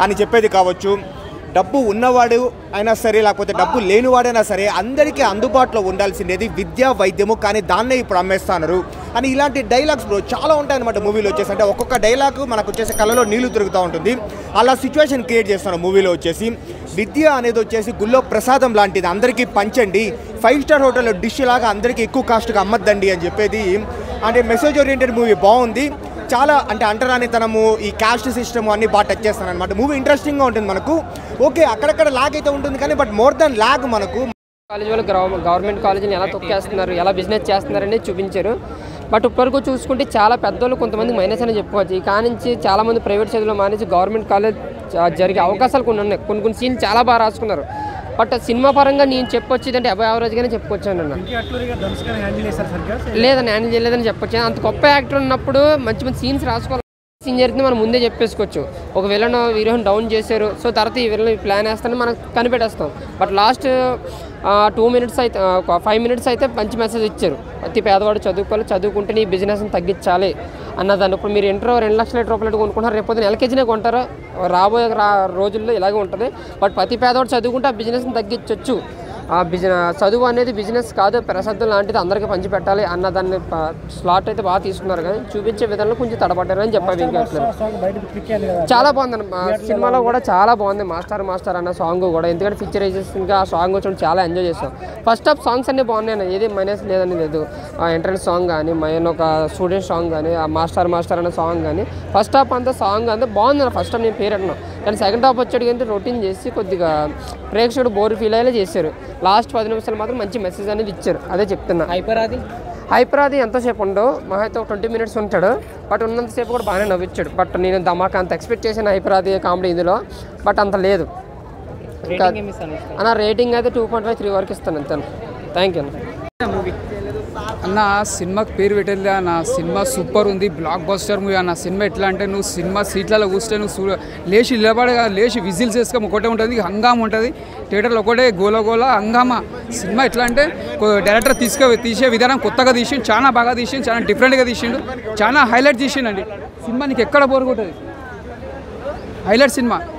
అని చెప్పేది కావచ్చు డబ్బు ఉన్నవాడు అయినా సరే లేకపోతే డబ్బు లేనివాడైనా సరే అందరికీ అందుబాటులో ఉండాల్సిందేది విద్యా వైద్యము కానీ దాన్నే ఇప్పుడు అమ్మేస్తున్నారు అని ఇలాంటి డైలాగ్స్ బ్రో చాలా ఉంటాయన్నమాట మూవీలో వచ్చేసి అంటే ఒక్కొక్క డైలాగ్ మనకు వచ్చేసి కళ్ళలో నీళ్లు తిరుగుతూ ఉంటుంది అలా సిచ్యువేషన్ క్రియేట్ చేస్తున్నారు మూవీలో వచ్చేసి విద్య అనేది వచ్చేసి గుళ్ళో ప్రసాదం లాంటిది అందరికీ పంచండి ఫైవ్ స్టార్ హోటల్లో డిష్ లాగా అందరికీ ఎక్కువ కాస్ట్గా అమ్మద్దండి అని చెప్పేది అంటే మెసేజ్ ఓరియంటెడ్ మూవీ బాగుంది చాలా అంటే అంటరానితనము ఈ క్యాస్ట్ సిస్టమ్ అన్ని బాగా టచ్ చేస్తాను అనమాట మూవీ ఇంట్రెస్టింగ్గా ఉంటుంది మనకు ఓకే అక్కడక్కడ లాగ్ అయితే ఉంటుంది కానీ బట్ మోర్ దాన్ లాగ్ మనకు కాలేజ్ వాళ్ళు గ్రవ- గవర్నమెంట్ కాలేజీని ఎలా తొక్కేస్తున్నారు ఎలా బిజినెస్ చేస్తున్నారని చూపించారు బట్ ఇప్పటివరకు చూసుకుంటే చాలా పెద్దోళ్ళు కొంతమంది మైనస్ అని చెప్పుకోవచ్చు ఈ కానించి చాలా మంది ప్రైవేట్ చదువులు మానేసి గవర్నమెంట్ కాలేజ్ జ- జరిగే అవకాశాలు కొన్ని ఉన్నాయి కొన్ని కొన్ని సీన్లు చాలా బాగా రాసుకున్నారు బట్ సినిమా పరంగా నేను చెప్పొచ్చు అంటే అబౌ యావరేజ్గానే చెప్పుకొచ్చాను అన్న లేదని హ్యాండిల్ చేయలేదని చెప్పొచ్చు అంత గొప్ప యాక్టర్ ఉన్నప్పుడు మంచి మంచి సీన్స్ రాసుకోవాలి సీన్ జరిగితే మనం ముందే చెప్పేసుకోవచ్చు ఒక విలన్ హీరోని డౌన్ చేశారు సో తర్వాత ఈ విలన్ ప్లాన్ వేస్తానని మనం కనిపెట్టేస్తాం బట్ లాస్ట్ టూ మినిట్స్ అయితే ఒక ఫైవ్ మినిట్స్ అయితే మంచి మెసేజ్ ఇచ్చారు ప్రతి పేదవాడు చదువుకోవాలి చదువుకుంటే నీ బిజినెస్ని తగ్గించాలి అన్నదాన్ని ఇప్పుడు మీరు ఇంటర్ రెండు లక్షల రూపాయలు కొనుక్కుంటారు రేపు పొద్దున ఎల్కేజీనే కొంటారా రాబోయే రా రోజుల్లో ఇలాగే ఉంటుంది బట్ ప్రతి పేదవాడు చదువుకుంటే ఆ బిజినెస్ని తగ్గించవచ్చు ఆ బిజినెస్ చదువు అనేది బిజినెస్ కాదు ప్రసాదం లాంటిది అందరికీ పంచిపెట్టాలి అన్న దాన్ని స్లాట్ అయితే బాగా తీసుకున్నారు కానీ చూపించే విధానంలో కొంచెం తడబడ్డారు అని చెప్పాలి ఇంకా చాలా బాగుంది ఆ సినిమాలో కూడా చాలా బాగుంది మాస్టర్ మాస్టర్ అన్న సాంగ్ కూడా ఎందుకంటే పిక్చరైజేషన్గా ఆ సాంగ్ వచ్చి చాలా ఎంజాయ్ చేస్తాం ఫస్ట్ హాఫ్ సాంగ్స్ అన్నీ బాగున్నాయి అన్న. ఏది మైనస్ లేదని లేదు ఆ ఎంట్రన్స్ సాంగ్ కానీ మైన్ ఒక స్టూడెంట్ సాంగ్ కానీ ఆ మాస్టర్ మాస్టర్ అన్న సాంగ్ కానీ ఫస్ట్ హాఫ్ అంతా సాంగ్ అంతా బాగుంది అన్న ఫస్ట్ హాఫ్ నేను పేరు అన్నాను కానీ సెకండ్ హాఫ్ వచ్చాడు కానీ రొటీన్ చేసి కొద్దిగా ప్రేక్షకుడు బోర్ ఫీల్ అయ్యేలా చేశారు లాస్ట్ పది నిమిషాలు మాత్రం మంచి మెసేజ్ అనేది ఇచ్చారు అదే చెప్తున్నా హైపర్ అది హైపర్ అది ఎంతసేపు ఉండవు మహా అయితే ఒక ట్వంటీ మినిట్స్ ఉంటాడు బట్ ఉన్నంతసేపు కూడా బాగానే నవ్వించాడు బట్ నేను ధమాకా అంత ఎక్స్పెక్ట్ చేసిన హైపర్ అది కామెడీ ఇందులో బట్ అంత లేదు ఇంకా రేటింగ్ ఏమి ఇస్తాను అన్న రేటింగ్ అయితే టూ పాయింట్ ఫైవ్ త్రీ వరకు ఇస్తాను అంతే థ్యాంక్ యూ అన్న మూవీ అన్న సినిమాకి పేరు పెట్టేది అన్న సినిమా సూపర్ ఉంది బ్లాక్ బస్టర్ మూవీ అన్న సినిమా ఎట్లా అంటే నువ్వు సినిమా సీట్లలో కూర్చుంటే నువ్వు సూ- లేచి నిలబడగా లేచి విజిల్స్ వేసుకొని ఒకటే ఉంటుంది హంగామా ఉంటుంది థియేటర్లో ఒకటే గోల గోల హంగామా సినిమా ఎట్లా అంటే కొ- డైరెక్టర్ తీసుకు తీసే విధానం కొత్తగా తీసిండు చాలా బాగా తీసిండు చాలా డిఫరెంట్గా తీసిండు చాలా హైలైట్ తీసిండండి సినిమా నీకు ఎక్కడ బోర్ కొట్టదు హైలైట్ సినిమా